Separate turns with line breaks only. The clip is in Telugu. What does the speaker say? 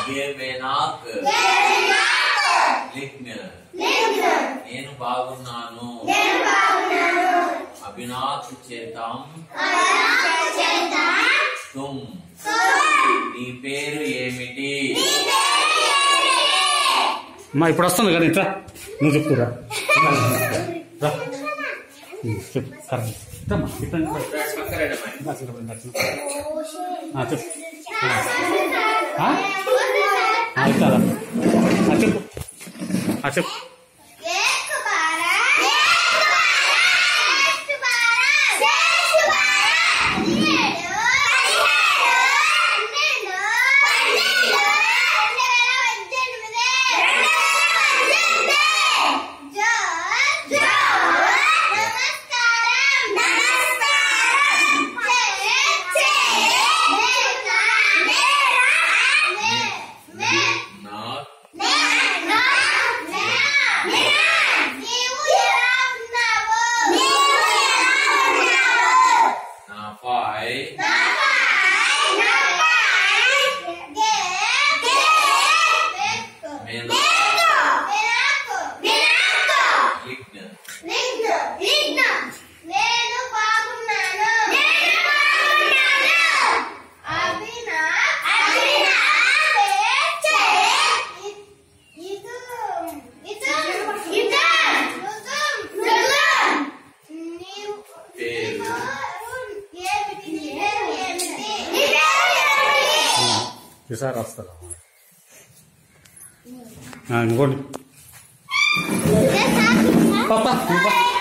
ये मेनाक लिखन నేను బాగున్నాను అభినాథ్ చేతాం తుమ్ నీ పేరు ఏమిటి
అమ్మా ఇప్పుడు వస్తుంది కానీ ఇట్లా నువ్వు చెప్తురా రా ఉమ్, చెప్పు కరెక్ట్ ఇట్లమ్మా ఇట్లా ఇట్లా.
పక్కనడమని.
ఇలా చూడు, ఇలా చూడు. ఆ, చెప్పు ఆ? ఆ, ఇట్లా రా. ఆ, చెప్పు ఆ, చెప్పు
एक बारह एक बारह एक बारह एक बारह पदिहेడు పదిహేడు పన్నెండు పన్నెండు రెండు వేల పద్దెనిమిది జో జో నమస్కారం నమస్కారం చే చే మేరా మేరా మే మే
నా
నీవు ఎలా ఉన్నావు నీవు ఎలా ఉన్నావు
నా ఫై మేనా లిఖన్
నేను బాగున్నాను నేను బాగున్నాను అభినా అభినా చే ఇది ఇది ఇది నుదుం నీవు
పేరు.
ఏమిటి నీ పేరు ఏమిటి నీ పేరు ఏమిటి
ఈసారి వస్తారా ఇంకోటి
ఏ సాకు
పాప నువ్వు పా.